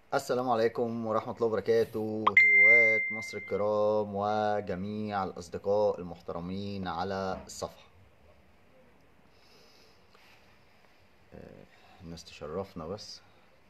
السلام عليكم ورحمة الله وبركاته هواة مصر الكرام وجميع الأصدقاء المحترمين على الصفحة آه، الناس تشرفنا بس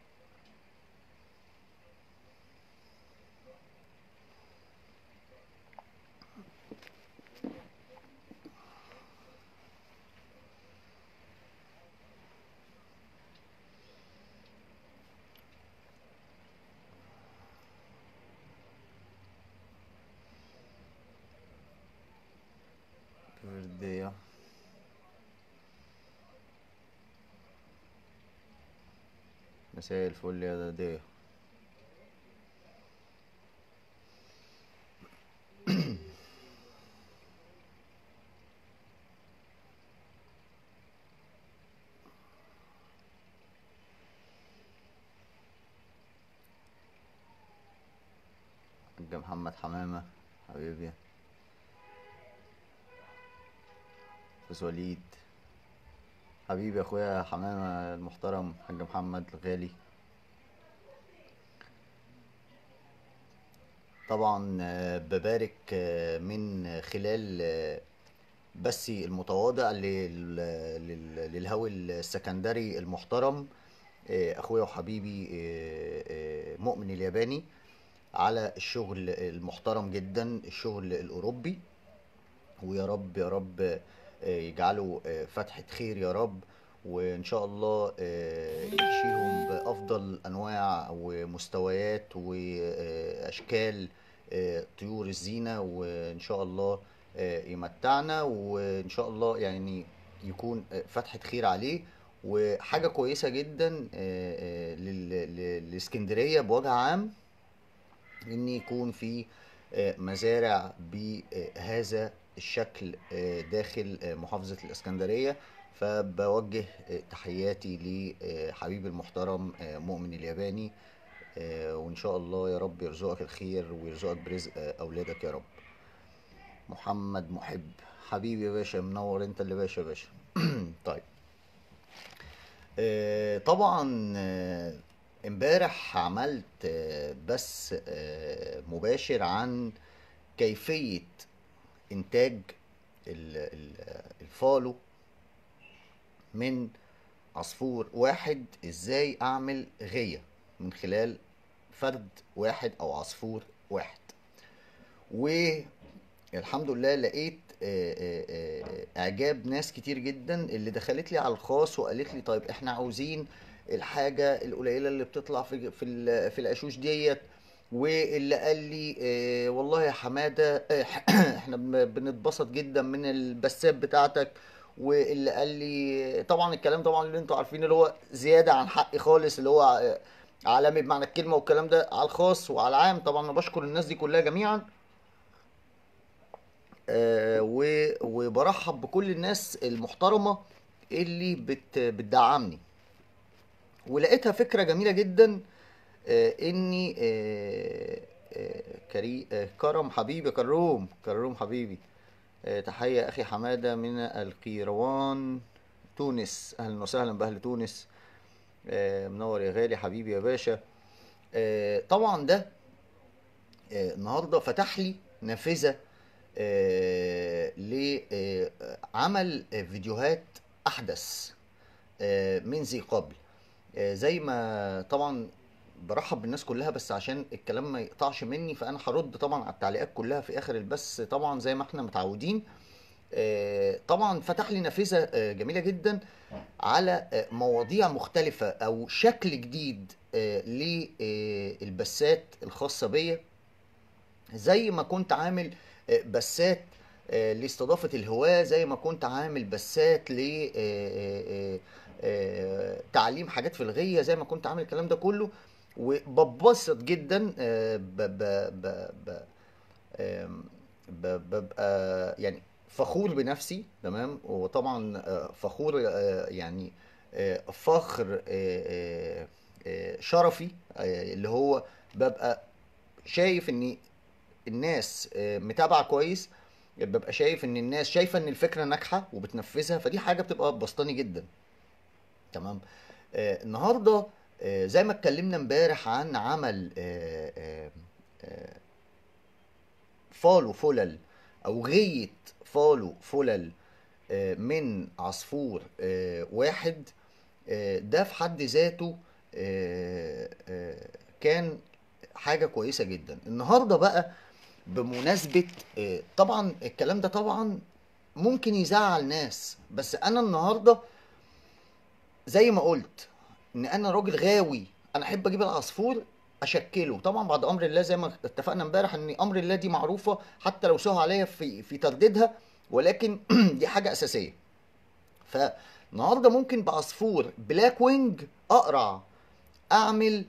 وردية مساء الفل يا دادية حاج محمد حمامة حبيبي أستاذ وليد حبيبي يا اخويا حمامة المحترم حاج محمد الغالي طبعا آه، ببارك آه، من خلال آه، بثي المتواضع لل- لل- للهوى السكندري المحترم آه، اخويا وحبيبي آه، آه، مؤمن الياباني على الشغل المحترم جدا الشغل الاوروبي ويا رب يا رب آه، يجعله آه، فتحة خير يا رب وإن شاء الله آه، يحشيهم بأفضل أنواع ومستويات وأشكال آه، طيور الزينة وإن شاء الله آه، يمتعنا وإن شاء الله يعني يكون آه، فتحة خير عليه وحاجة كويسة جدا آه، آه، لل- لل- للإسكندرية بوجه عام ان يكون في آه، مزارع بهذا الشكل آه، داخل آه، محافظة الإسكندرية فبوجه آه، تحياتي لحبيبي المحترم آه، مؤمن الياباني آه، وإن شاء الله يا رب يرزقك الخير ويرزقك برزق آه، أولادك يا رب محمد محب حبيبي يا باشا منور انت اللي باشا يا باشا طيب آه، طبعا آه، امبارح عملت آه، بث آه، مباشر عن كيفية انتاج ال- ال- الفالو من عصفور واحد ازاي اعمل غية من خلال فرد واحد او عصفور واحد والحمد لله لقيت آه، آه، آه، اعجاب ناس كتير جدا اللي دخلت لي على الخاص وقالت لي طيب احنا عاوزين الحاجه القليله اللي بتطلع في في ال- في العشوش ديت واللي قال لي آه، والله يا حماده آه، احنا بن- بنتبسط جدا من البسات بتاعتك واللي قال لي طبعا الكلام طبعا اللي انتوا عارفين اللي هو زياده عن حقي خالص اللي هو آه، عالمي بمعنى الكلمه والكلام ده على الخاص وعلى العام طبعا انا بشكر الناس دي كلها جميعا آه، و- وبرحب بكل الناس المحترمة اللي بت بتدعمني ولقيتها فكرة جميلة جدا آه، اني آه، آه، كري آه، كرم حبيبي كروم كروم حبيبي آه، تحية اخي حمادة من القيروان تونس اهلا وسهلا باهل تونس آه، منور يا غالي حبيبي يا باشا آه، طبعا ده آه، النهارده فتح لي نافذة آه، لعمل آه، فيديوهات أحدث آه، من ذي قبل آه، زي ما طبعا برحب بالناس كلها بس عشان الكلام ما يقطعش مني فأنا هرد طبعا على التعليقات كلها في آخر البث طبعا زي ما احنا متعودين آه، طبعا فتح لي نافذة آه، جميلة جدا على آه، مواضيع مختلفة أو شكل جديد للبثات الخاصة بيا زي ما كنت عامل آه، بثات آه، لاستضافة الهواة زي ما كنت عامل بثات لتعليم حاجات في الغية زي ما كنت عامل الكلام ده كله وببسط جدا آه، ب- ب- ب- ب- آم، ب- ببقى يعني فخور بنفسي تمام وطبعا آه، فخور آه، يعني آه، فخر آه، آه، آه، شرفي آه، اللي هو ببقى شايف ان الناس آه، متابعه كويس ببقى شايف ان الناس شايفه ان الفكره ناجحه وبتنفذها فدي حاجه بتبقى بسطاني جدا تمام آه النهارده آه، زي ما اتكلمنا امبارح عن عمل آه، آه، آه، فالو فلل او غية فالو فلل آه، من عصفور آه، واحد آه، ده في حد ذاته آه، آه، كان حاجة كويسة جدا النهاردة بقى بمناسبة آه، طبعا الكلام ده طبعا ممكن يزعل ناس بس انا النهاردة زي ما قلت ان انا راجل غاوي انا احب اجيب العصفور اشكله طبعا بعد امر الله زي ما اتفقنا امبارح ان امر الله دي معروفه حتى لو سهوا عليا في في ترديدها ولكن دي حاجه اساسيه فالنهارده ممكن بعصفور بلاك وينج اقرع اعمل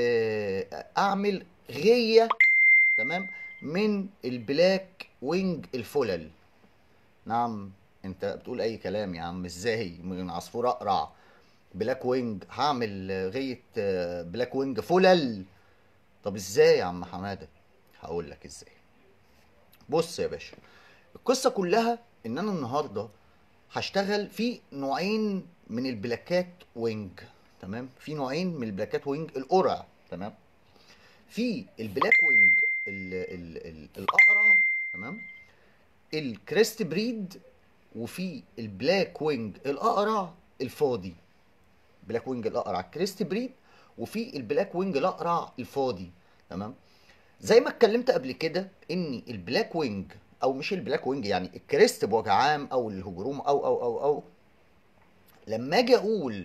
آه، اعمل غيه تمام من البلاك وينج الفلل نعم انت بتقول اي كلام يا عم ازاي من عصفور اقرع بلاك وينج هعمل غية آه، بلاك وينج فلل طب ازاي يا عم حمادة هقول لك ازاي بص يا باشا القصة كلها ان انا النهاردة هشتغل في نوعين من البلاكات وينج تمام في نوعين من البلاكات وينج القرع تمام في البلاك وينج ال ال ال الاقرع تمام الكريست بريد وفي البلاك وينج الاقرع الفاضي بلاك وينج الاقرع كريست بريد وفي البلاك وينج الاقرع الفاضي تمام زي ما اتكلمت قبل كده ان البلاك وينج او مش البلاك وينج يعني الكريست بوجه عام او الهجروم او او او او لما اجي اقول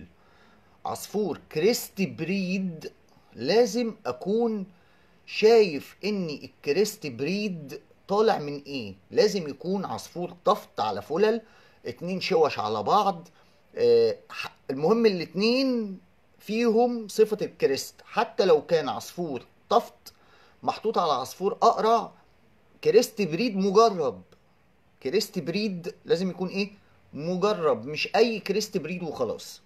عصفور كريست بريد لازم اكون شايف ان الكريست بريد طالع من ايه لازم يكون عصفور طفت على فلل اتنين شوش على بعض آه، ح- المهم الاتنين فيهم صفة الكريست حتى لو كان عصفور طفت محطوط على عصفور اقرع كريست بريد مجرب كريست بريد لازم يكون ايه مجرب مش اي كريست بريد وخلاص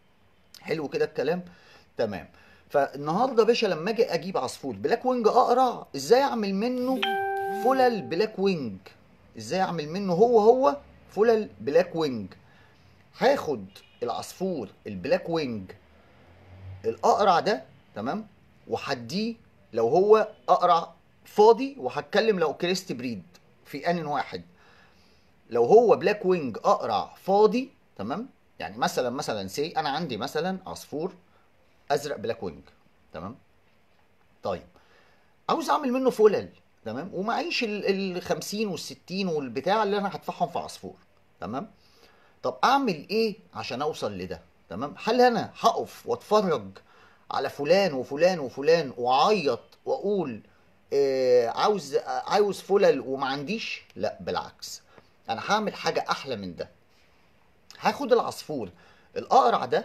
حلو كده الكلام تمام فالنهارده يا باشا لما اجي اجيب عصفور بلاك وينج اقرع ازاي اعمل منه فلل بلاك وينج ازاي اعمل منه هو هو فلل بلاك وينج هاخد العصفور البلاك وينج الاقرع ده تمام وهديه لو هو اقرع فاضي وهتكلم لو كريست بريد في ان واحد لو هو بلاك وينج اقرع فاضي تمام يعني مثلا مثلا سي انا عندي مثلا عصفور ازرق بلاك وينج تمام طيب عاوز اعمل منه فلل تمام ومعيش ال ال 50 وال 60 والبتاع اللي انا هدفعهم في عصفور تمام طب اعمل ايه عشان اوصل لده تمام هل انا هقف واتفرج على فلان وفلان وفلان واعيط واقول آه عاوز عاوز فلل وما عنديش لا بالعكس انا هعمل حاجه احلى من ده هاخد العصفور الاقرع ده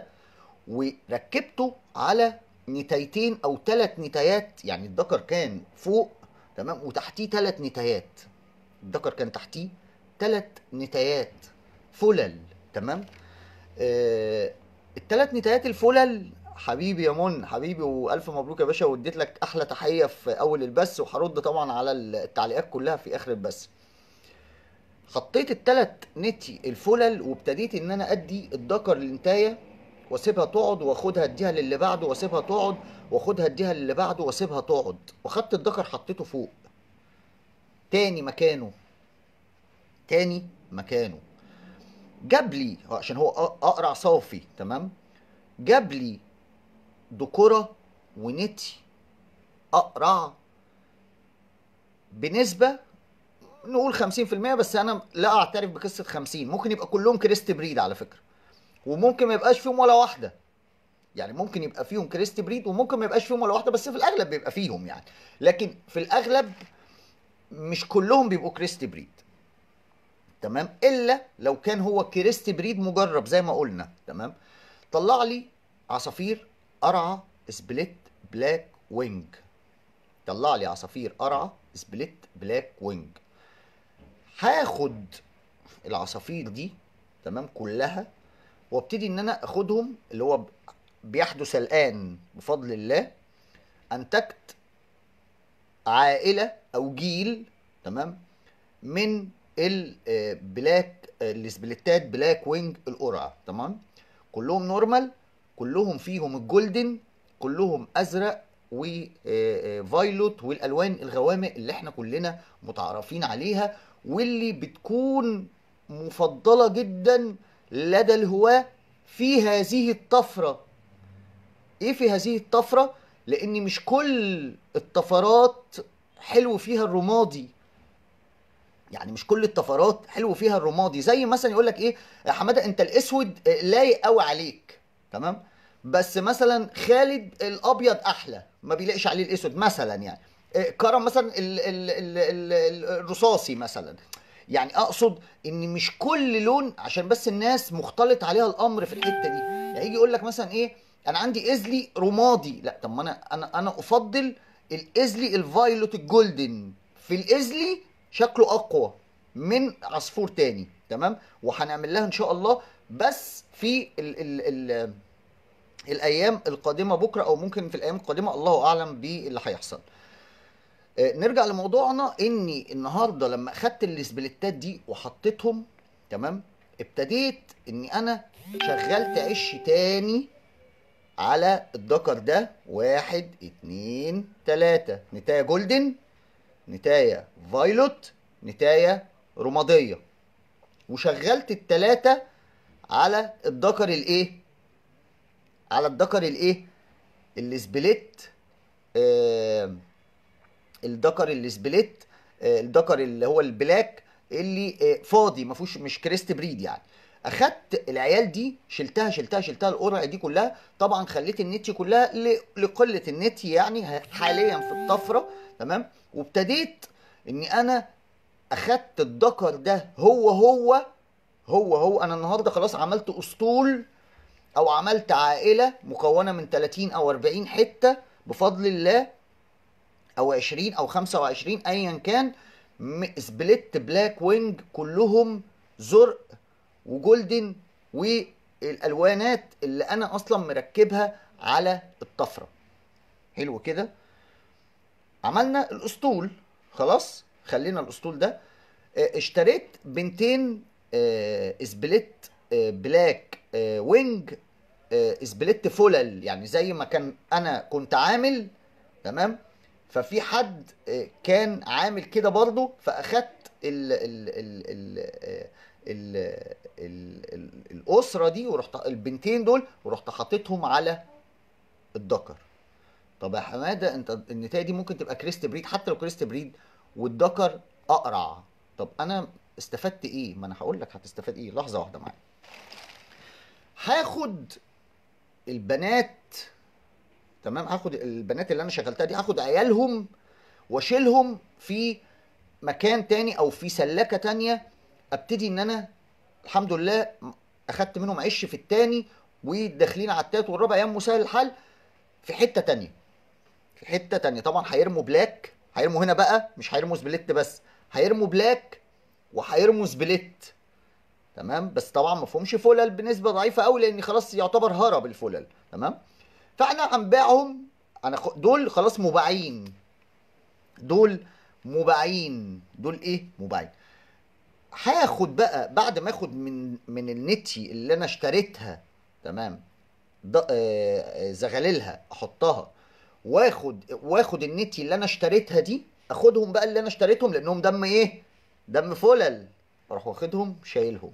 وركبته على نتايتين او ثلاث نتايات يعني الذكر كان فوق تمام وتحتيه ثلاث نتايات الذكر كان تحتيه ثلاث نتايات فلل تمام آه الثلاث نتايات الفلل حبيبي يا من حبيبي والف مبروك يا باشا واديت لك احلى تحيه في اول البث وهرد طبعا على التعليقات كلها في اخر البث حطيت التلات نتي الفلل وابتديت ان انا ادي الذكر للنتايه واسيبها تقعد واخدها اديها للي بعده واسيبها تقعد واخدها اديها للي بعده واسيبها تقعد واخدت الذكر حطيته فوق تاني مكانه تاني مكانه جاب لي عشان هو أ- اقرع صافي تمام جاب لي ذكوره ونتي اقرع بنسبه نقول 50% بس انا لا اعترف بقصه 50 ممكن يبقى كلهم كريست بريد على فكره وممكن ما يبقاش فيهم ولا واحده يعني ممكن يبقى فيهم كريست بريد وممكن ما يبقاش فيهم ولا واحده بس في الاغلب بيبقى فيهم يعني لكن في الاغلب مش كلهم بيبقوا كريست بريد تمام الا لو كان هو كريست بريد مجرب زي ما قلنا تمام طلع لي عصافير قرعه سبليت بلاك وينج طلع لي عصافير قرعه سبليت بلاك وينج هاخد العصافير دي تمام كلها وابتدي ان انا اخدهم اللي هو ب- بيحدث الان بفضل الله انتجت عائله او جيل تمام من البلاك السبليتات بلاك وينج القرعه تمام كلهم نورمال كلهم فيهم الجولدن كلهم ازرق وفايلوت والالوان الغوامق اللي احنا كلنا متعرفين عليها واللي بتكون مفضله جدا لدى الهواه في هذه الطفره ايه في هذه الطفره لان مش كل الطفرات حلو فيها الرمادي يعني مش كل الطفرات حلو فيها الرمادي زي مثلا يقول لك ايه يا حماده انت الاسود لايق قوي عليك تمام بس مثلا خالد الابيض احلى ما بيلاقيش عليه الاسود مثلا يعني إيه، كرم مثلا ال ال ال ال الرصاصي مثلا يعني اقصد ان مش كل لون عشان بس الناس مختلط عليها الامر في الحته دي يعني يجي يقول لك مثلا ايه انا عندي ازلي رمادي لا طب ما انا انا انا افضل الازلي الفايلوت الجولدن في الازلي شكله اقوى من عصفور تاني تمام وهنعمل لها ان شاء الله بس في ال ال ال الايام القادمه بكره او ممكن في الايام القادمه الله اعلم باللي هيحصل آه، نرجع لموضوعنا اني النهارده لما اخدت السبليتات دي وحطيتهم تمام ابتديت اني انا شغلت عش تاني على الدكر ده واحد اتنين تلاتة نتاية جولدن نتاية فايلوت نتاية رمادية وشغلت التلاتة على الدكر الايه على الدكر الايه السبليت آه الدكر السبليت آه الدكر اللي هو البلاك اللي آه فاضي ما فيهوش مش كريست بريد يعني اخدت العيال دي شلتها شلتها شلتها القرع دي كلها طبعا خليت النتي كلها ل- لقله النتي يعني ه- حاليا في الطفره تمام وابتديت اني انا اخدت الدكر ده هو هو هو هو انا النهارده خلاص عملت اسطول او عملت عائله مكونه من 30 او 40 حته بفضل الله او 20 او 25 ايا كان م- سبليت بلاك وينج كلهم زرق وجولدن والالوانات اللي انا اصلا مركبها على الطفره حلو كده عملنا الاسطول خلاص خلينا الاسطول ده آه، اشتريت بنتين آه، سبليت آه، بلاك آه، وينج آه، سبليت فلل يعني زي ما كان انا كنت عامل تمام ففي حد آه، كان عامل كده برضه فاخدت ال ال ال ال آه، ال ال ال الاسره دي ورحت البنتين دول ورحت حاططهم على الدكر طب يا حماده انت النتايه دي ممكن تبقى كريست بريد حتى لو كريست بريد والدكر اقرع طب انا استفدت ايه ما انا هقول لك هتستفاد ايه لحظه واحده معايا هاخد البنات تمام هاخد البنات اللي انا شغلتها دي هاخد عيالهم واشيلهم في مكان تاني او في سلكه تانية ابتدي ان انا الحمد لله اخدت منهم عش في التاني وداخلين على التالت والرابع ايام مسهل الحال في حته تانية في حته تانية طبعا هيرموا بلاك هيرموا هنا بقى مش هيرموا سبليت بس هيرموا بلاك وهيرموا سبليت تمام بس طبعا ما فيهمش فلل بنسبه ضعيفه قوي لان خلاص يعتبر هرب الفلل تمام فاحنا هنبيعهم انا خ- دول خلاص مباعين دول مباعين دول ايه مباعين هاخد بقى بعد ما اخد من من النتي اللي انا اشتريتها تمام ض- آه، آه، زغللها احطها واخد واخد النتي اللي انا اشتريتها دي اخدهم بقى اللي انا اشتريتهم لانهم دم ايه دم فلل اروح واخدهم شايلهم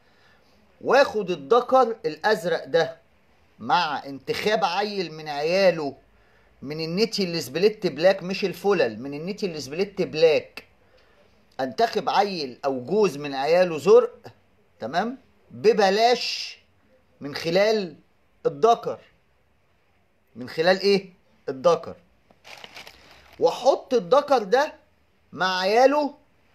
واخد الذكر الازرق ده مع انتخاب عيل من عياله من النتي اللي سبليت بلاك مش الفلل من النتي اللي سبليت بلاك انتخب عيل او جوز من عياله زرق تمام ببلاش من خلال الذكر من خلال ايه الذكر واحط الذكر ده مع عياله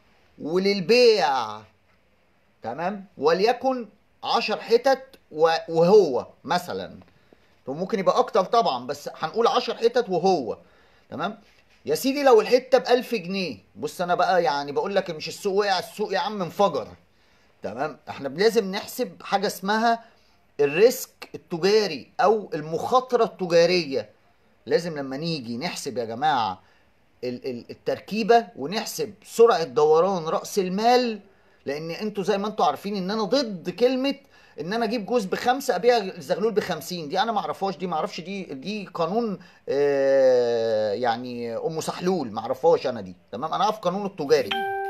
وللبيع تمام وليكن عشر حتت و- وهو مثلا وممكن يبقى اكتر طبعا بس هنقول عشر حتت وهو تمام يا سيدي لو الحته بألف جنيه بص انا بقى يعني بقول لك مش السوق وقع السوق يا عم انفجر تمام احنا لازم نحسب حاجه اسمها الريسك التجاري او المخاطره التجاريه لازم لما نيجي نحسب يا جماعه ال- ال- التركيبه ونحسب سرعه دوران راس المال لان انتوا زي ما انتوا عارفين ان انا ضد كلمه ان انا اجيب جوز بخمسه ابيع الزغلول ب 50 دي انا ما اعرفهاش دي ما اعرفش دي دي قانون آه يعني ام سحلول ما اعرفهاش انا دي تمام انا اعرف قانون التجاري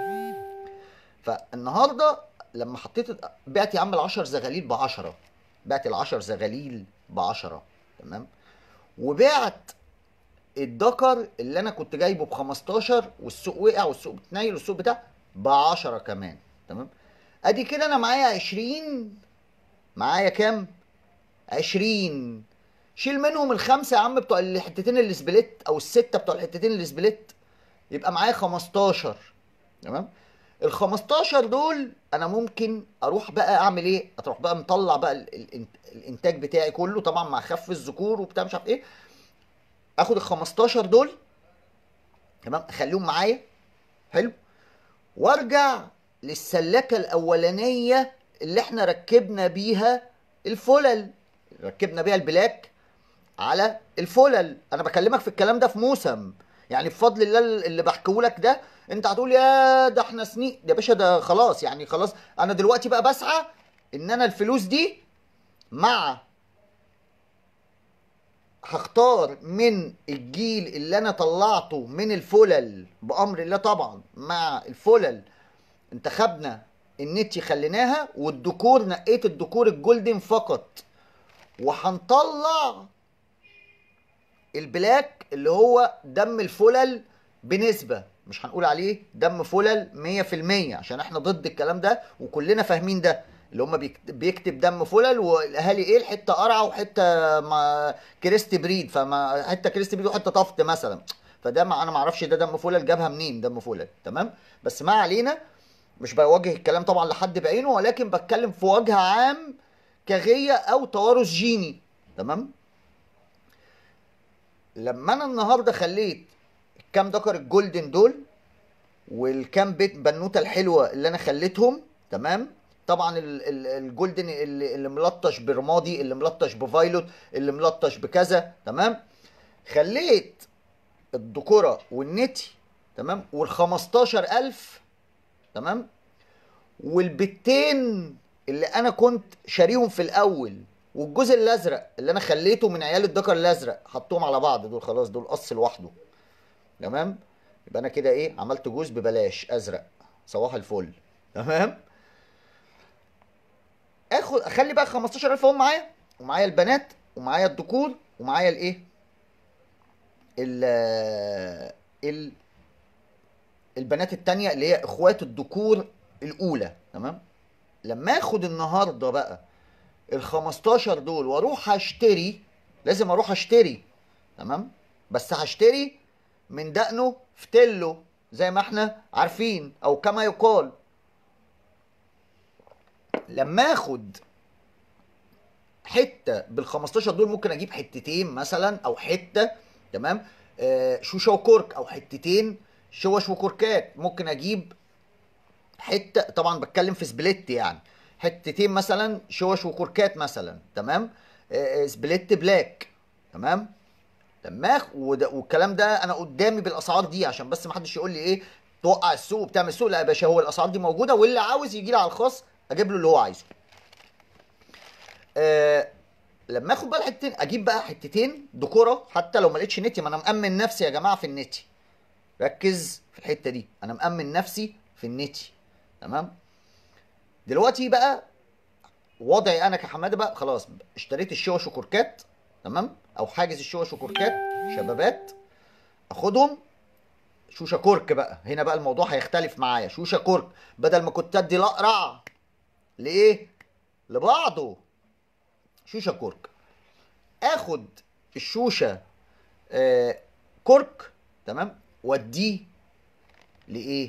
فالنهارده لما حطيت بعت يا عم ال 10 زغاليل ب 10 بعت ال 10 زغاليل ب 10 تمام وبعت الدكر اللي انا كنت جايبه ب 15 والسوق وقع والسوق بتنيل والسوق بتاع ب 10 كمان تمام ادي كده انا معايا 20 معايا كام 20 شيل منهم الخمسه يا عم بتوع الحتتين اللي سبلت او السته بتوع الحتتين اللي سبلت يبقى معايا 15 تمام ال 15 دول انا ممكن اروح بقى اعمل ايه؟ اروح بقى مطلع بقى ال- ال- الانتاج بتاعي كله طبعا مع خف الذكور وبتاع مش عارف ايه اخد ال 15 دول تمام اخليهم معايا حلو وارجع للسلكه الاولانيه اللي احنا ركبنا بيها الفلل ركبنا بيها البلاك على الفلل انا بكلمك في الكلام ده في موسم يعني بفضل الله اللي بحكيه لك ده انت هتقول يا ده احنا سنين يا باشا ده خلاص يعني خلاص انا دلوقتي بقى بسعى ان انا الفلوس دي مع هختار من الجيل اللي انا طلعته من الفلل بامر الله طبعا مع الفلل انتخبنا النتي خليناها والديكور نقيت الديكور الجولدن فقط وهنطلع البلاك اللي هو دم الفلل بنسبة مش هنقول عليه دم فلل 100% عشان احنا ضد الكلام ده وكلنا فاهمين ده اللي هم بيكت- بيكتب دم فلل والاهالي ايه الحته قرعه وحته ما كريست بريد فما حته كريست بريد وحته طفت مثلا فده ما انا ما اعرفش ده دم فلل جابها منين دم فلل تمام بس ما علينا مش بوجه الكلام طبعا لحد بعينه ولكن بتكلم في وجه عام كغيه او توارث جيني تمام لما انا النهارده خليت الكام دكر الجولدن دول والكام بيت بنوته الحلوه اللي انا خليتهم تمام طبعا ال- ال- الجولدن اللي, اللي ملطش برمادي اللي ملطش بفايلوت اللي ملطش بكذا تمام خليت الذكوره والنتي تمام وال 15000 تمام والبتين اللي انا كنت شاريهم في الاول والجزء الازرق اللي انا خليته من عيال الذكر الازرق حطهم على بعض دول خلاص دول قص لوحده تمام يبقى انا كده ايه عملت جوز ببلاش ازرق صباح الفل تمام اخد اخلي بقى 15000 هم معايا ومعايا البنات ومعايا الذكور ومعايا الايه ال ال البنات التانية اللي هي اخوات الذكور الاولى تمام لما اخد النهارده بقى ال 15 دول واروح اشتري لازم اروح اشتري تمام بس هشتري من دقنه فتلو زي ما احنا عارفين او كما يقال لما اخد حته بال 15 دول ممكن اجيب حتتين مثلا او حته تمام آه شوشه وكرك او حتتين شوش وكركات ممكن اجيب حته طبعا بتكلم في سبليت يعني حتتين مثلا شوش وكركات مثلا تمام آه آه، سبليت بلاك تمام لما أخ- وده والكلام ده انا قدامي بالاسعار دي عشان بس ما حدش يقول لي ايه توقع السوق وبتعمل السوق لا يا باشا هو الاسعار دي موجوده واللي عاوز يجي لي على الخاص اجيب له اللي هو عايزه آه لما اخد بقى الحتتين اجيب بقى حتتين ديكوره حتى لو ما لقيتش نتي ما انا مأمن نفسي يا جماعه في النتي ركز في الحته دي انا مأمن نفسي في النتي تمام دلوقتي بقى وضعي انا كحماده بقى خلاص اشتريت الشوش وكركات تمام او حاجز الشوش وكركات شبابات اخدهم شوشه كرك بقى هنا بقى الموضوع هيختلف معايا شوشه كرك بدل ما كنت ادي الاقرع لايه لبعضه شوشه كرك اخد الشوشه آه كرك تمام واديه لايه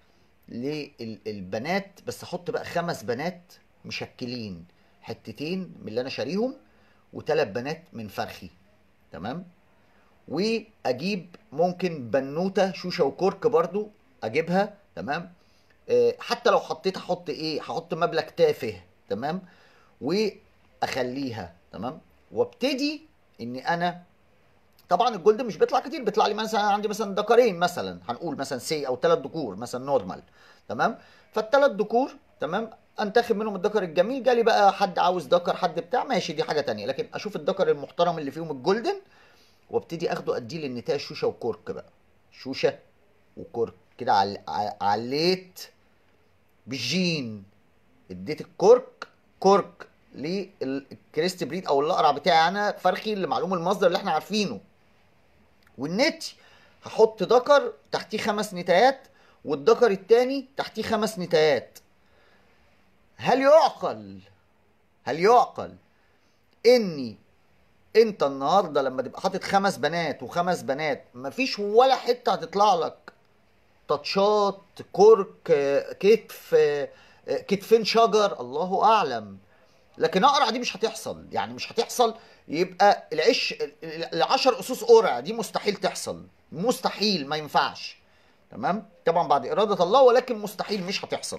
للبنات بس احط بقى خمس بنات مشكلين حتتين من اللي انا شاريهم وثلاث بنات من فرخي تمام واجيب ممكن بنوته شوشه وكرك برضو اجيبها تمام آه، حتى لو حطيت هحط ايه هحط مبلغ تافه تمام واخليها تمام وابتدي اني انا طبعا الجولد مش بيطلع كتير بيطلع لي مثلا عندي مثلا دكرين مثلا هنقول مثلا سي او ثلاث دكور مثلا نورمال تمام فالثلاث دكور تمام انتخب منهم الدكر الجميل جالي بقى حد عاوز دكر حد بتاع ماشي دي حاجه تانية لكن اشوف الدكر المحترم اللي فيهم الجولدن وابتدي اخده اديه للنتايه شوشه وكرك بقى شوشه وكرك كده عل... ع- عليت بالجين اديت الكرك كرك للكريست بريد او الاقرع بتاعي انا فرخي اللي معلوم المصدر اللي احنا عارفينه والنت هحط دكر تحتيه خمس نتايات والدكر التاني تحتيه خمس نتايات هل يعقل هل يعقل اني انت النهارده لما تبقى حاطط خمس بنات وخمس بنات مفيش ولا حته هتطلع لك تاتشات كرك آه، كتف آه، آه، كتفين شجر الله اعلم لكن اقرع دي مش هتحصل يعني مش هتحصل يبقى العش العشر اسوس قرع دي مستحيل تحصل مستحيل ما ينفعش تمام طبعا بعد اراده الله ولكن مستحيل مش هتحصل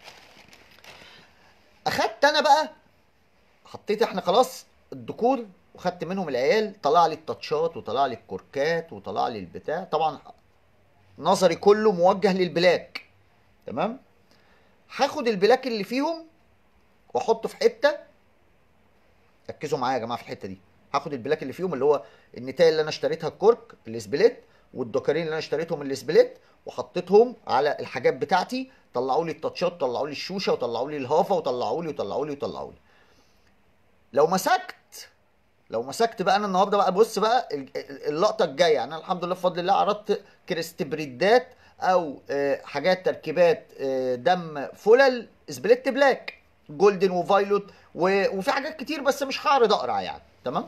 اخدت انا بقى حطيت احنا خلاص الديكور وخدت منهم العيال طلع لي التاتشات وطلع لي الكوركات وطلع لي البتاع طبعا نظري كله موجه للبلاك تمام هاخد البلاك اللي فيهم واحطه في حته ركزوا معايا يا جماعه في الحته دي هاخد البلاك اللي فيهم اللي هو النتايه اللي انا اشتريتها الكورك السبليت والدكرين اللي انا اشتريتهم السبليت وحطيتهم على الحاجات بتاعتي طلعوا لي التاتشات طلعوا لي الشوشه وطلعوا لي الهافه وطلعوا لي وطلعوا لي وطلعوا لي لو مسكت لو مسكت بقى انا النهارده بقى بص بقى ال- ال- اللقطه الجايه يعني انا الحمد لله بفضل الله عرضت كريستبريدات او آه، حاجات تركيبات آه، دم فلل سبليت بلاك جولدن وفايلوت و- وفي حاجات كتير بس مش هعرض اقرا يعني تمام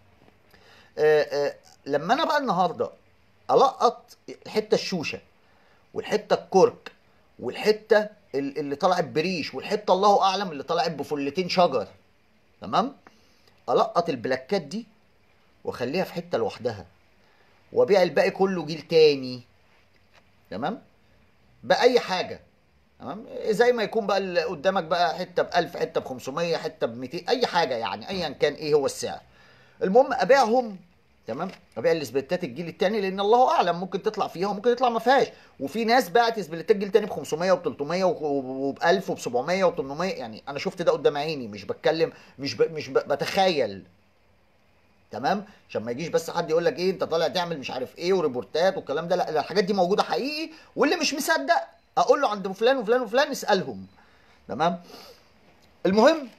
آه، آه، لما انا بقى النهارده القط الحته الشوشه والحته الكرك والحته ال- اللي طلعت بريش والحته الله اعلم اللي طلعت بفلتين شجر تمام القط البلاكات دي واخليها في حته لوحدها وابيع الباقي كله جيل تاني تمام باي حاجه تمام زي ما يكون بقى اللي قدامك بقى حته ب 1000 حته ب 500 حته ب 200 اي حاجه يعني ايا كان ايه هو السعر المهم ابيعهم تمام ابيع الاسبلتات الجيل الثاني لان الله اعلم ممكن تطلع فيها وممكن تطلع ما فيهاش وفي ناس باعت اسبلتات جيل تاني ب 500 وب 300 وب 1000 وب 700 وب 800 يعني انا شفت ده قدام عيني مش بتكلم مش ب... مش ب... بتخيل تمام عشان ما يجيش بس حد يقول لك ايه انت طالع تعمل مش عارف ايه وريبورتات والكلام ده لا لا، الحاجات دي موجوده حقيقي واللي مش مصدق اقول له عند فلان وفلان وفلان اسالهم تمام المهم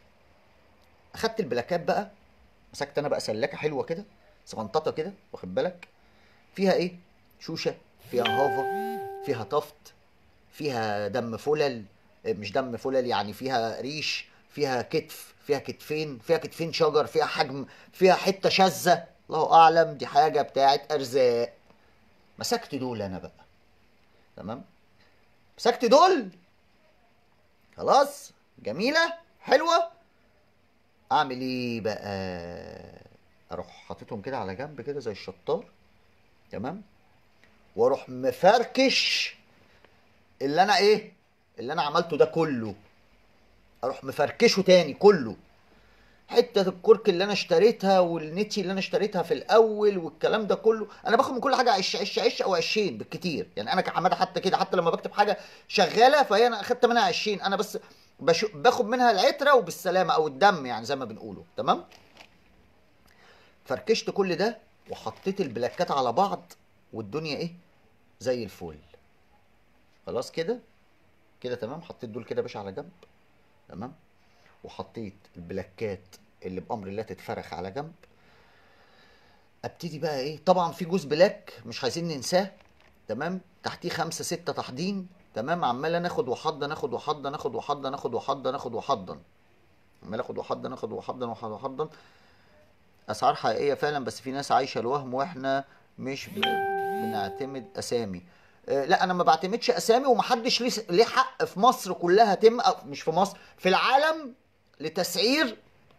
اخدت البلاكات بقى مسكت انا بقى سلاكه حلوه كده صغنططه كده واخد بالك فيها ايه شوشه فيها هافا فيها طفت فيها دم فلل آه، مش دم فلل يعني فيها ريش فيها كتف فيها كتفين فيها كتفين شجر فيها حجم فيها حته شاذه الله اعلم دي حاجه بتاعت ارزاق مسكت دول انا بقى تمام مسكت دول خلاص جميله حلوه اعمل ايه بقى اروح حاططهم كده على جنب كده زي الشطار تمام واروح مفركش اللي انا ايه اللي انا عملته ده كله اروح مفركشه تاني كله حته الكرك اللي انا اشتريتها والنتي اللي انا اشتريتها في الاول والكلام ده كله انا باخد من كل حاجه عش عش عش او عشين بالكتير يعني انا كحماده حتى كده حتى لما بكتب حاجه شغاله فهي انا اخدت منها عشين انا بس بشو باخد منها العتره وبالسلامه او الدم يعني زي ما بنقوله تمام فركشت كل ده وحطيت البلاكات على بعض والدنيا ايه زي الفل خلاص كده كده تمام حطيت دول كده يا باشا على جنب تمام وحطيت البلاكات اللي بامر الله تتفرخ على جنب ابتدي بقى ايه طبعا في جوز بلاك مش عايزين ننساه تمام تحتيه خمسة ستة تحضين تمام عمال ناخد وحضن ناخد وحضن ناخد وحضن ناخد وحضن ناخد وحضن عمال اخد وحضن ناخد وحضن وحضن وحضن اسعار حقيقيه فعلا بس في ناس عايشه الوهم واحنا مش ب... بنعتمد اسامي آه، لا انا ما بعتمدش اسامي ومحدش ليه ليه حق في مصر كلها تم أو مش في مصر في العالم لتسعير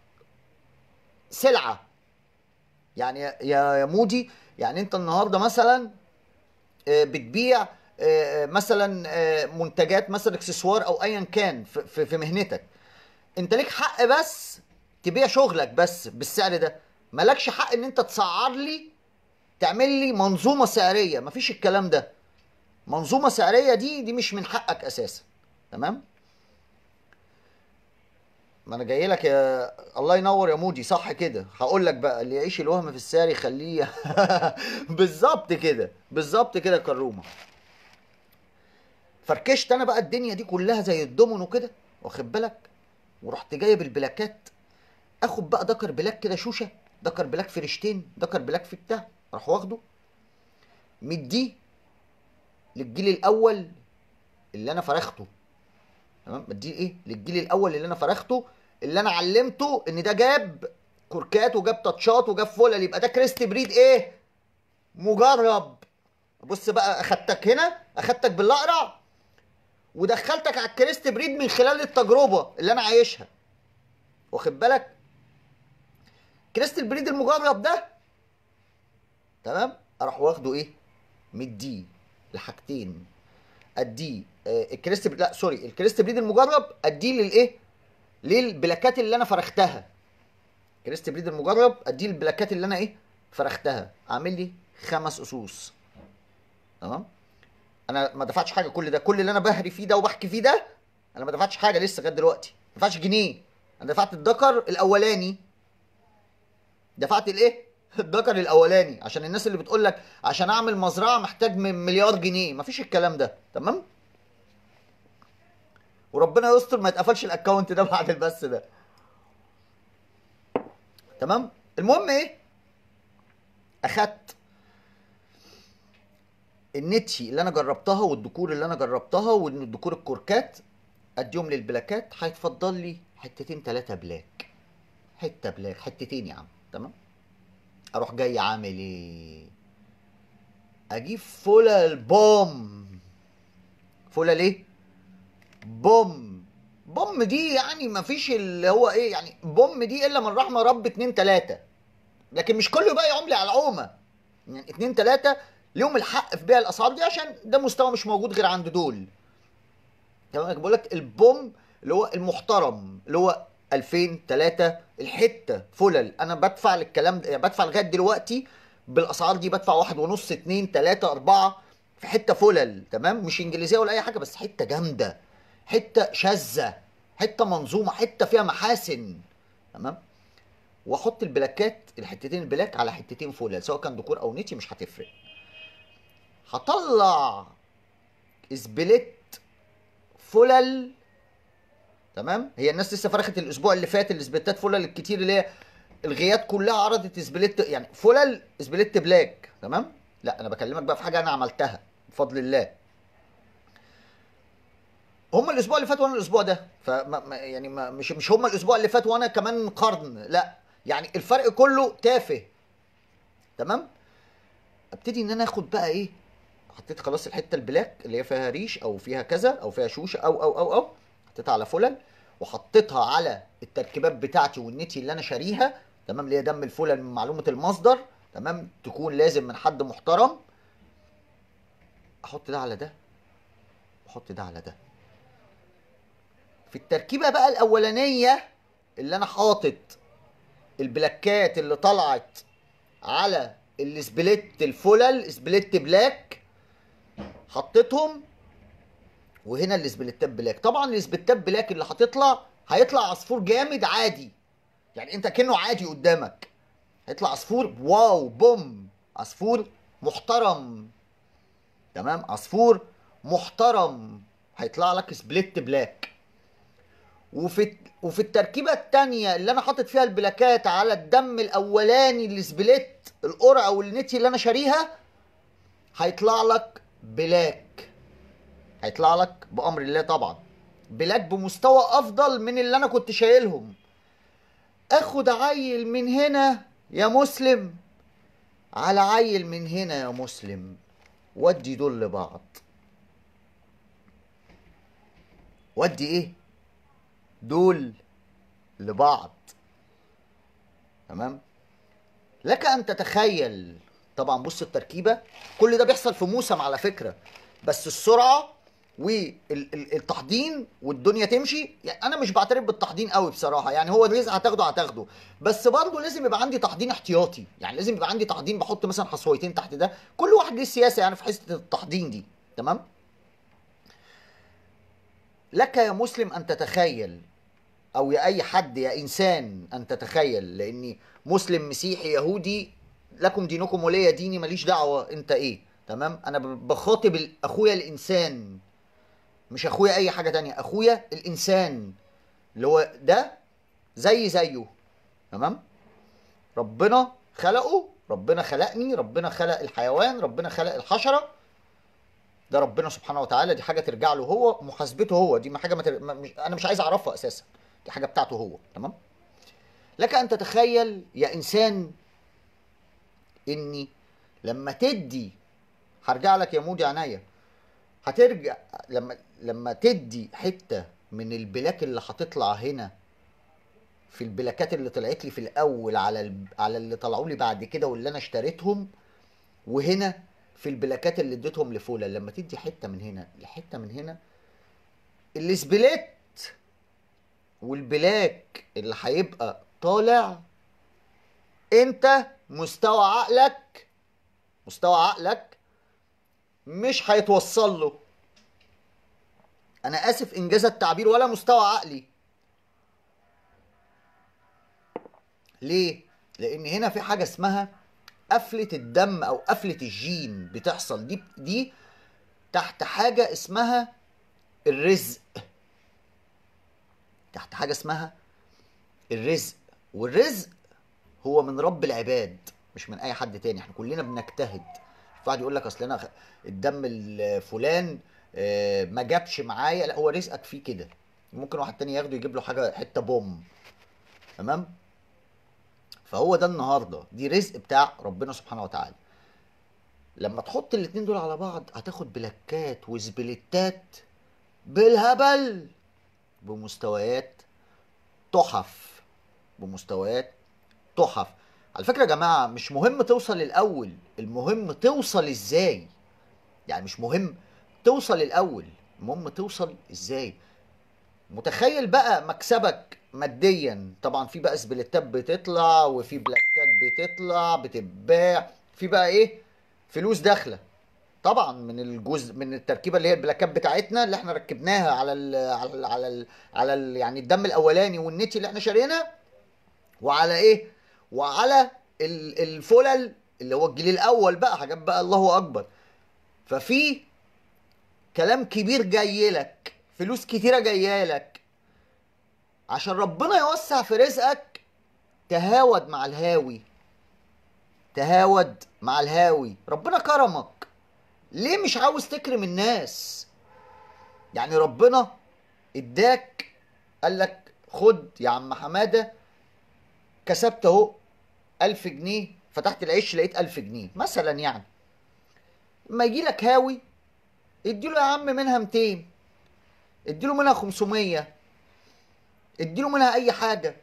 سلعه يعني يا يا مودي يعني انت النهارده مثلا آه، بتبيع آه، آه، مثلا آه، منتجات مثلا اكسسوار او ايا كان في- في في مهنتك انت ليك حق بس تبيع شغلك بس بالسعر ده مالكش حق ان انت تسعر لي تعمل لي منظومه سعريه مفيش الكلام ده منظومه سعريه دي دي مش من حقك اساسا تمام ما انا جاي لك يا الله ينور يا مودي صح كده هقول لك بقى اللي يعيش الوهم في الساري يخليه بالظبط كده بالظبط كده يا كرومه فركشت انا بقى الدنيا دي كلها زي الدومينو كده واخد بالك ورحت جايب البلاكات اخد بقى دكر بلاك كده شوشه دكر بلاك فرشتين دكر بلاك في بتاع اروح واخده مديه للجيل الاول اللي انا فرخته تمام بديه ايه للجيل الاول اللي انا فرخته اللي انا علمته ان ده جاب كوركات وجاب تاتشات وجاب فولل يبقى ده كريست بريد ايه مجرب بص بقى اخدتك هنا اخدتك بالاقرع ودخلتك على الكريست بريد من خلال التجربه اللي انا عايشها واخد بالك كريست البريد المجرب ده تمام اروح واخده ايه مديه لحاجتين اديه آه الكريست لا سوري الكريست بريد المجرب اديه للايه للبلاكات اللي انا فرختها كريست بريد المجرب اديه البلاكات اللي انا ايه فرختها اعمل لي خمس اسوس تمام انا ما دفعتش حاجه كل ده كل اللي انا بهري فيه ده وبحكي فيه ده انا ما دفعتش حاجه لسه لغايه دلوقتي ما دفعتش جنيه انا دفعت الدكر الاولاني دفعت الايه الدكر الاولاني عشان الناس اللي بتقول لك عشان اعمل مزرعه محتاج من مليار جنيه مفيش الكلام ده تمام وربنا يستر ما يتقفلش الاكونت ده بعد البث ده تمام المهم ايه اخدت النتشي اللي انا جربتها والديكور اللي انا جربتها والديكور الكوركات اديهم للبلاكات هيتفضل لي حتتين تلاتة بلاك حته بلاك حتتين يا عم تمام اروح جاي عامل ايه اجيب فلل بوم فلل ايه بوم بوم دي يعني مفيش اللي هو ايه يعني بوم دي الا من رحمه رب اتنين تلاته لكن مش كله بقى يعوم لي على العومه يعني اتنين تلاته ليهم الحق في بيع الاسعار دي عشان ده مستوى مش موجود غير عند دول تمام بقول لك البوم اللي هو المحترم اللي هو 2000 3 الحته فلل انا بدفع للكلام ده يعني بدفع لغايه دلوقتي بالاسعار دي بدفع واحد ونص اتنين تلاته اربعه في حته فلل تمام مش انجليزيه ولا اي حاجه بس حته جامده حته شاذه حته منظومه حته فيها محاسن تمام واحط البلاكات الحتتين البلاك على حتتين فلل سواء كان ديكور او نيتي مش هتفرق هطلع اسبليت فلل تمام هي الناس لسه فرخت الاسبوع اللي فات الاسبليتات فلل الكتير اللي هي الغيات كلها عرضت اسبليت يعني فلل اسبليت بلاك تمام لا انا بكلمك بقى في حاجه انا عملتها بفضل الله هم الاسبوع اللي فات وانا الاسبوع ده فما ما- يعني ما مش مش هم الاسبوع اللي فات وانا كمان قرن لا يعني الفرق كله تافه تمام ابتدي ان انا اخد بقى ايه حطيت خلاص الحته البلاك اللي هي فيها ريش او فيها كذا او فيها شوشه او او او او حطيتها على فلل وحطيتها على التركيبات بتاعتي والنتي اللي انا شاريها تمام اللي هي دم الفلل من معلومه المصدر تمام تكون لازم من حد محترم احط ده على ده واحط ده على ده في التركيبه بقى الاولانيه اللي انا حاطط البلاكات اللي طلعت على السبليت الفلل سبليت بلاك حطيتهم وهنا السبليتات بلاك طبعا السبليتات بلاك اللي هتطلع هيطلع عصفور جامد عادي يعني انت كأنه عادي قدامك هيطلع عصفور واو بوم عصفور محترم تمام عصفور محترم هيطلع لك سبليت بلاك وفي وفي التركيبه الثانيه اللي انا حاطط فيها البلاكات على الدم الاولاني السبليت القرعه والنتي اللي انا شاريها هيطلع لك بلاك هيطلع لك بامر الله طبعا بلاك بمستوى افضل من اللي انا كنت شايلهم اخد عيل من هنا يا مسلم على عيل من هنا يا مسلم ودي دول لبعض ودي ايه دول لبعض تمام لك ان تتخيل طبعا بص التركيبه كل ده بيحصل في موسم على فكره بس السرعه والتحضين والدنيا تمشي يعني انا مش بعترف بالتحضين قوي بصراحه يعني هو الرزق هتاخده هتاخده بس برضه لازم يبقى عندي تحضين احتياطي يعني لازم يبقى عندي تحضين بحط مثلا حصويتين تحت ده كل واحد ليه سياسه يعني في حته التحضين دي تمام لك يا مسلم ان تتخيل او يا اي حد يا انسان ان تتخيل لاني مسلم مسيحي يهودي لكم دينكم ولي ديني ماليش دعوه انت ايه تمام انا ب- بخاطب ال- اخويا الانسان مش اخويا اي حاجه تانية اخويا الانسان اللي هو ده زي زيه تمام ربنا خلقه ربنا خلقني ربنا خلق الحيوان ربنا خلق الحشره ده ربنا سبحانه وتعالى دي حاجه ترجع له هو محاسبته هو دي ما حاجه ما تر... ما مش... انا مش عايز اعرفها اساسا دي حاجه بتاعته هو تمام لك ان تتخيل يا انسان اني لما تدي هرجع لك يا مودي عينيا هترجع لما لما تدي حته من البلاك اللي هتطلع هنا في البلاكات اللي طلعت لي في الاول على ال... على اللي طلعوا لي بعد كده واللي انا اشتريتهم وهنا في البلاكات اللي اديتهم لفولا لما تدي حته من هنا لحته من هنا السبليت والبلاك اللي هيبقى طالع انت مستوى عقلك مستوى عقلك مش هيتوصل له انا اسف انجاز التعبير ولا مستوى عقلي ليه لان هنا في حاجه اسمها قفله الدم او قفله الجين بتحصل دي دي تحت حاجه اسمها الرزق تحت حاجه اسمها الرزق والرزق هو من رب العباد مش من اي حد تاني احنا كلنا بنجتهد واحد يقول لك اصل انا خ- الدم الفلان آه، ما جابش معايا لا هو رزقك فيه كده ممكن واحد تاني ياخده يجيب له حاجه حته بوم تمام فهو ده النهارده دي رزق بتاع ربنا سبحانه وتعالى لما تحط الاتنين دول على بعض هتاخد بلاكات وزبلتات بالهبل بمستويات تحف بمستويات تحف على فكرة يا جماعة مش مهم توصل الأول المهم توصل إزاي يعني مش مهم توصل الأول المهم توصل إزاي متخيل بقى مكسبك ماديا طبعا في بقى سبليتات بتطلع وفي بلاكات بتطلع بتتباع في بقى ايه فلوس داخله طبعا من الجزء من التركيبه اللي هي البلاكات بتاعتنا اللي احنا ركبناها على ال على ال على ال على ال يعني الدم الاولاني والنتي اللي احنا شارينها وعلى ايه وعلى ال- الفلل اللي هو الجيل الاول بقى حاجات بقى الله اكبر ففي كلام كبير جاي لك فلوس كتيره جايه لك عشان ربنا يوسع في رزقك تهاود مع الهاوي تهاود مع الهاوي ربنا كرمك ليه مش عاوز تكرم الناس يعني ربنا اداك قال لك خد يا عم حماده كسبت اهو ألف جنيه فتحت العيش لقيت ألف جنيه مثلا يعني اما يجي لك هاوي اديله يا عم منها 200 اديله منها 500 اديله منها اي حاجه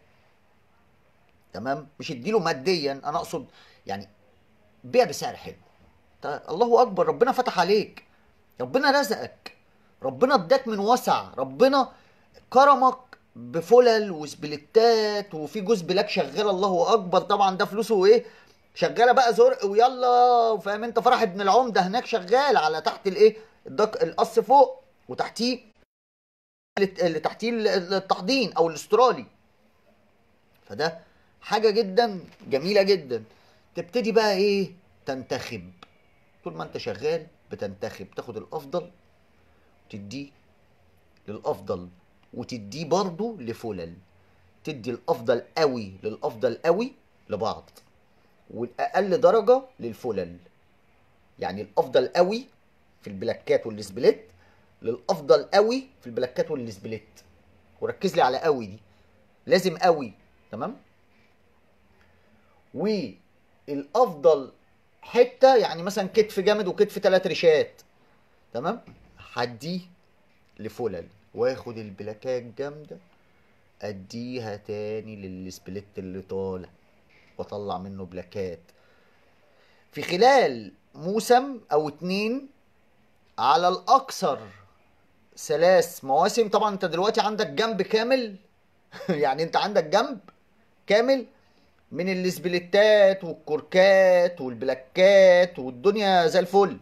تمام مش اديله ماديا انا اقصد يعني بيع بسعر حلو تا- الله اكبر ربنا فتح عليك ربنا رزقك ربنا اداك من وسع ربنا كرمك بفلل وسبلتات وفي جوز بلاك شغال الله اكبر طبعا ده فلوسه ايه شغاله بقى زرق ويلا فاهم انت فرح ابن العمده هناك شغال على تحت الايه الدك القص فوق وتحتيه اللي تحتيه التحضين او الاسترالي فده حاجه جدا جميله جدا تبتدي بقى ايه تنتخب طول ما انت شغال بتنتخب تاخد الافضل تديه للافضل وتديه برضه لفلل تدي الافضل قوي للافضل قوي لبعض والاقل درجه للفلل يعني الافضل قوي في البلاكات والسبليت للافضل قوي في البلاكات والسبليت وركز لي على قوي دي لازم قوي تمام والافضل حته يعني مثلا كتف جامد وكتف ثلاث ريشات تمام هديه لفلل واخد البلاكات جامده اديها تاني للسبليت اللي طالع واطلع منه بلاكات في خلال موسم او اتنين على الاكثر ثلاث مواسم طبعا انت دلوقتي عندك جنب كامل يعني انت عندك جنب كامل من السبليتات والكوركات والبلاكات والدنيا زي الفل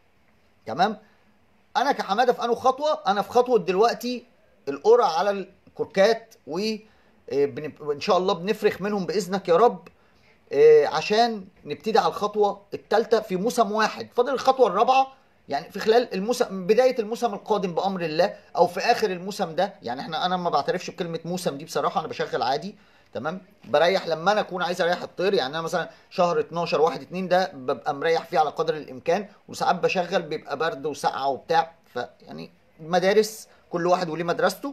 تمام انا كحماده في انه خطوه انا في خطوه دلوقتي القرع على كركات و آه، بنب- وان شاء الله بنفرخ منهم باذنك يا رب آه، عشان نبتدي على الخطوه الثالثه في موسم واحد فاضل الخطوه الرابعه يعني في خلال الموسم بدايه الموسم القادم بامر الله او في اخر الموسم ده يعني احنا انا ما بعترفش بكلمه موسم دي بصراحه انا بشغل عادي تمام بريح لما انا اكون عايز اريح الطير يعني انا مثلا شهر 12 1 2 ده ببقى مريح فيه على قدر الامكان وساعات بشغل بيبقى برد وسقعه وبتاع فيعني مدارس كل واحد وليه مدرسته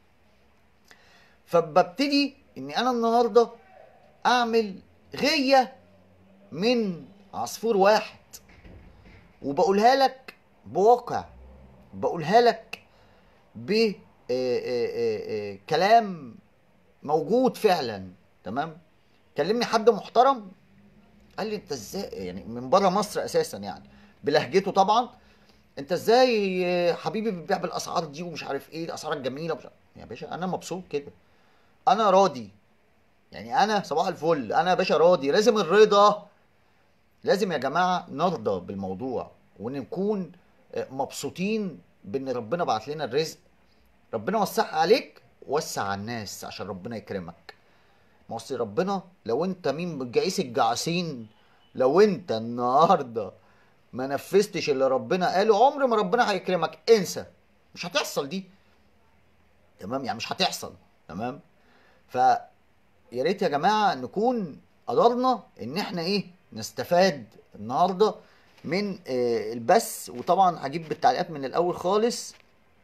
فببتدي اني انا النهارده اعمل غيه من عصفور واحد وبقولها لك بواقع بقولها لك ب آه، آه، آه، آه، كلام موجود فعلا تمام كلمني حد محترم قال لي انت ازاي يعني من بره مصر اساسا يعني بلهجته طبعا انت ازاي آه، حبيبي بتبيع بالاسعار دي ومش عارف ايه الاسعار الجميله ومش عارف. يا باشا انا مبسوط كده انا راضي يعني انا صباح الفل انا يا باشا راضي لازم الرضا لازم يا جماعه نرضى بالموضوع ونكون آه، مبسوطين بان ربنا بعت لنا الرزق ربنا وسعها عليك وسع على الناس عشان ربنا يكرمك ما أصل ربنا لو انت مين جعيس الجعاسين لو انت النهارده ما نفذتش اللي ربنا قاله عمر ما ربنا هيكرمك انسى مش هتحصل دي تمام يعني مش هتحصل تمام ف يا ريت يا جماعه نكون قدرنا ان احنا ايه نستفاد النهارده من آه، البث وطبعا هجيب بالتعليقات من الاول خالص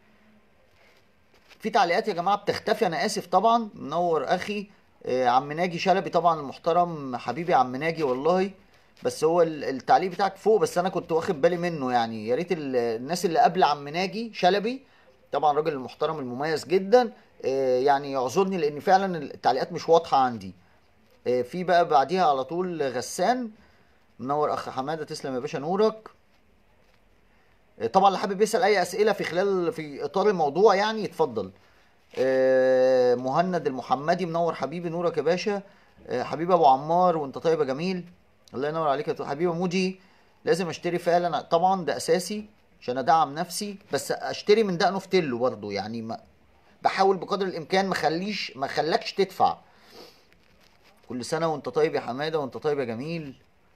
في تعليقات يا جماعه بتختفي انا اسف طبعا منور اخي آه، عم ناجي شلبي طبعا المحترم حبيبي عم ناجي والله بس هو ال- التعليق بتاعك فوق بس انا كنت واخد بالي منه يعني يا ريت ال- الناس اللي قبل عم ناجي شلبي طبعا راجل المحترم المميز جدا آه، يعني يعذرني لان فعلا التعليقات مش واضحه عندي آه، في بقى بعديها على طول غسان منور اخ حماده تسلم يا باشا نورك آه، طبعا اللي حابب يسال اي اسئله في خلال في اطار الموضوع يعني يتفضل آه، مهند المحمدي منور حبيبي نورك يا باشا آه، حبيبي ابو عمار وانت طيب يا جميل الله ينور عليك يا تو- حبيبي موجي لازم اشتري فعلا طبعا ده اساسي عشان ادعم نفسي بس اشتري من دقنه فتيلو برضه يعني ما بحاول بقدر الامكان ما خليش ما خلاكش تدفع كل سنه وانت طيب يا حماده وانت طيب يا جميل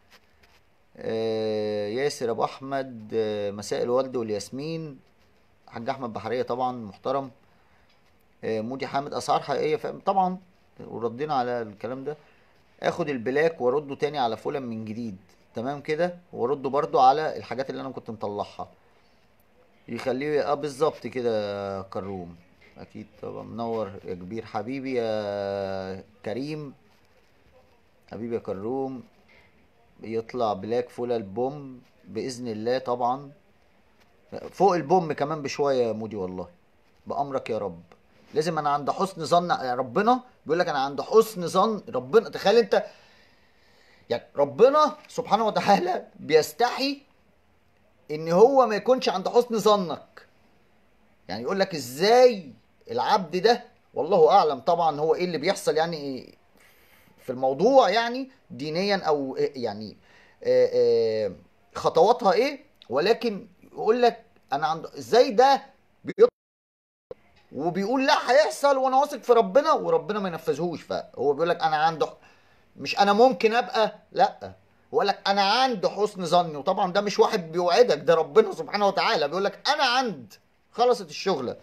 آه، ياسر ابو احمد آه، مساء الورد والياسمين حاج احمد بحريه طبعا محترم آه، مودي حامد اسعار حقيقيه ف- طبعا وردينا على الكلام ده اخد البلاك وارده تاني على فولم من جديد تمام كده وارده برضو على الحاجات اللي انا كنت مطلعها يخليه اه بالظبط كده يا كروم اكيد طبعا منور يا كبير حبيبي يا كريم حبيبي يا كروم يطلع بلاك فول البوم باذن الله طبعا فوق البوم كمان بشويه يا مودي والله بامرك يا رب لازم انا عند حسن ظن ربنا بيقول لك انا عند حسن ظن ربنا تخيل انت يعني ربنا سبحانه وتعالى بيستحي ان هو ما يكونش عند حسن ظنك يعني يقول لك ازاي العبد ده والله اعلم طبعا هو ايه اللي بيحصل يعني في الموضوع يعني دينيا او يعني آه، آه، خطواتها ايه ولكن يقول لك انا عند ازاي ده بيط... وبيقول لا هيحصل وانا واثق في ربنا وربنا ما ينفذهوش فهو بيقول لك انا عنده مش انا ممكن ابقى لا هو قال لك انا عند حسن ظني وطبعا ده مش واحد بيوعدك ده ربنا سبحانه وتعالى بيقول لك انا عند خلصت الشغله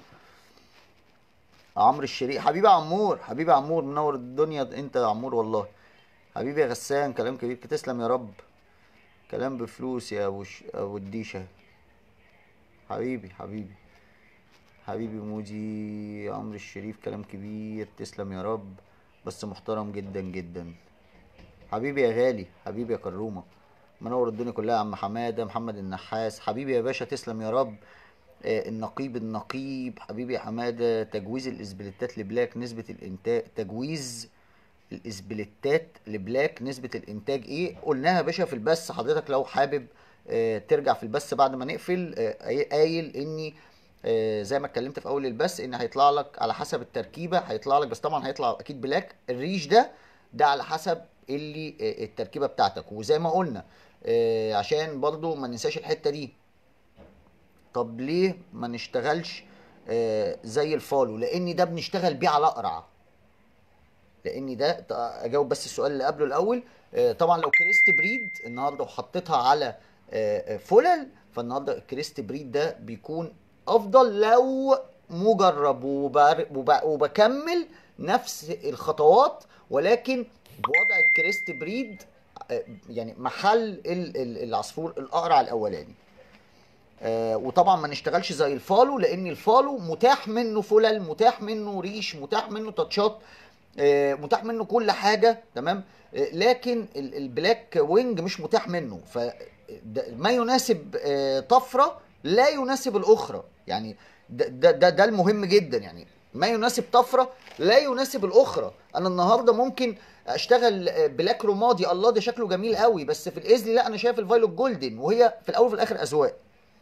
عمرو الشريق حبيبي عمور حبيبي عمور منور الدنيا انت يا عمور والله حبيبي يا غسان كلام كبير تسلم يا رب كلام بفلوس يا ابو ش... ابو الديشه حبيبي حبيبي حبيبي موجي عمرو الشريف كلام كبير تسلم يا رب بس محترم جدا جدا حبيبي يا غالي حبيبي يا كرومه منور الدنيا كلها يا عم حماده محمد النحاس حبيبي يا باشا تسلم يا رب آه، النقيب النقيب حبيبي يا حماده تجويز الاسبليتات لبلاك نسبه الانتاج تجويز الاسبليتات لبلاك نسبه الانتاج ايه قلناها يا باشا في البث حضرتك لو حابب آه، ترجع في البث بعد ما نقفل آه، قايل اني آه، زي ما اتكلمت في اول البث ان هيطلع لك على حسب التركيبه هيطلع لك بس طبعا هيطلع اكيد بلاك الريش ده ده على حسب اللي آه، التركيبه بتاعتك وزي ما قلنا آه، عشان برضو ما ننساش الحته دي طب ليه ما نشتغلش آه، زي الفالو لان ده بنشتغل بيه على اقرع لان ده ط- اجاوب بس السؤال اللي قبله الاول آه، طبعا لو كريست بريد النهارده وحطيتها على آه، آه، فلل فالنهارده الكريست بريد ده بيكون افضل لو مجرب وبر- وب- وبكمل نفس الخطوات ولكن بوضع الكريست بريد آه، يعني محل ال- ال- العصفور الاقرع الاولاني آه، وطبعا ما نشتغلش زي الفالو لان الفالو متاح منه فلل متاح منه ريش متاح منه تاتشات آه، متاح منه كل حاجه تمام آه، لكن ال- البلاك وينج مش متاح منه ف ده- ما يناسب آه، طفره لا يناسب الاخرى يعني ده ده ده, ده المهم جدا يعني ما يناسب طفره لا يناسب الاخرى انا النهارده ممكن اشتغل آه، بلاك رمادي الله ده شكله جميل قوي بس في الاذن لا انا شايف الفايلوت جولدن وهي في الاول وفي الاخر اذواق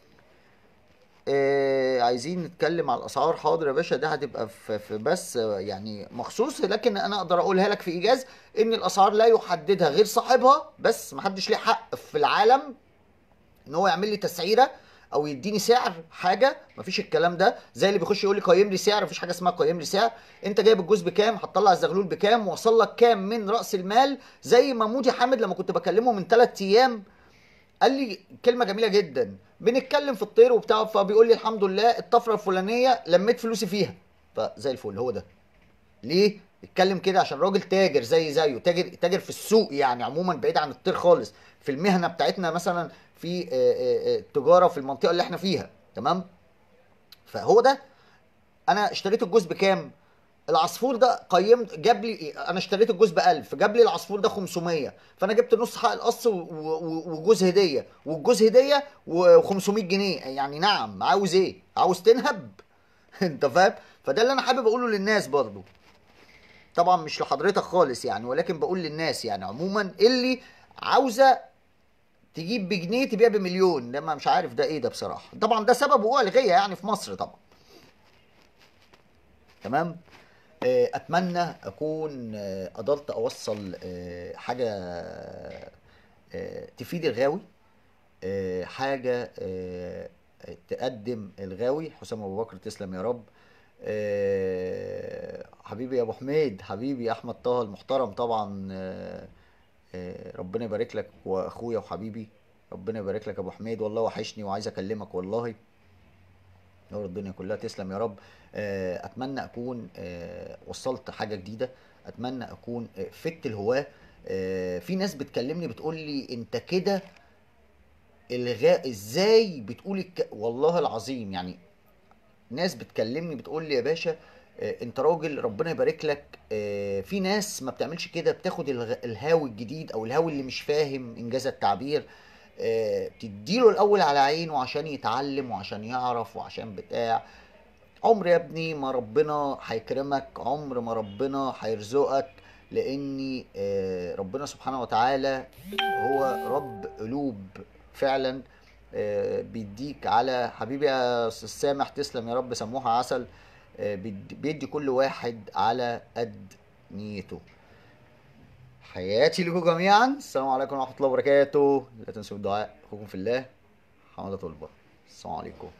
آه عايزين نتكلم على الاسعار حاضر يا باشا ده هتبقى في, في بس آه، يعني مخصوص لكن انا اقدر اقولها لك في ايجاز ان الاسعار لا يحددها غير صاحبها بس محدش ليه حق في العالم ان هو يعمل لي تسعيره او يديني سعر حاجه مفيش الكلام ده زي اللي بيخش يقول لي قيم لي سعر مفيش حاجه اسمها قيم لي سعر انت جايب الجوز بكام هتطلع الزغلول بكام وصل لك كام من راس المال زي ما مودي حامد لما كنت بكلمه من ثلاث ايام قال لي كلمه جميله جدا بنتكلم في الطير وبتاع فبيقول لي الحمد لله الطفره الفلانيه لميت فلوسي فيها فزي الفل هو ده ليه اتكلم كده عشان راجل تاجر زي زيه تاجر تاجر في السوق يعني عموما بعيد عن الطير خالص في المهنه بتاعتنا مثلا في آه، آه، آه، التجاره في المنطقه اللي احنا فيها تمام فهو ده انا اشتريت الجوز بكام العصفور ده قيمت جاب لي انا اشتريت الجوز ب 1000 جاب لي العصفور ده 500 فانا جبت نص حق القص و- و- وجوز هديه والجوز هديه و500 جنيه يعني نعم عاوز ايه عاوز تنهب انت فاهم فده اللي انا حابب اقوله للناس برضو طبعا مش لحضرتك خالص يعني ولكن بقول للناس يعني عموما اللي عاوزه تجيب بجنيه تبيع بمليون ده ما مش عارف ده ايه ده بصراحه طبعا ده سبب وقوع الغيه يعني في مصر طبعا تمام آه، اتمنى اكون آه، قدرت اوصل آه، حاجه آه، تفيد الغاوي آه، حاجه آه، تقدم الغاوي حسام ابو بكر تسلم يا رب آه، حبيبي يا ابو حميد حبيبي احمد طه المحترم طبعا آه، آه، ربنا يبارك لك واخويا وحبيبي ربنا يبارك لك يا ابو حميد والله وحشني وعايز اكلمك والله نور الدنيا كلها تسلم يا رب آه، اتمنى اكون آه، وصلت حاجه جديده اتمنى اكون آه، فدت الهواه آه، في ناس بتكلمني بتقول لي انت كده الغاء ازاي بتقول الك... والله العظيم يعني ناس بتكلمني بتقول لي يا باشا آه، انت راجل ربنا يبارك لك آه، في ناس ما بتعملش كده بتاخد الغ- الهاوي الجديد او الهاوي اللي مش فاهم انجاز التعبير آه، تديله الاول على عينه عشان يتعلم وعشان يعرف وعشان بتاع عمر يا ابني ما ربنا هيكرمك عمر ما ربنا هيرزقك لاني آه، ربنا سبحانه وتعالى هو رب قلوب فعلا آه، بيديك على حبيبي يا استاذ سامح تسلم يا رب سموها عسل آه، بيدي بيدي كل واحد على قد نيته حياتي لكم جميعا السلام عليكم ورحمه الله وبركاته لا تنسوا الدعاء اخوكم في الله حماده طلبه السلام عليكم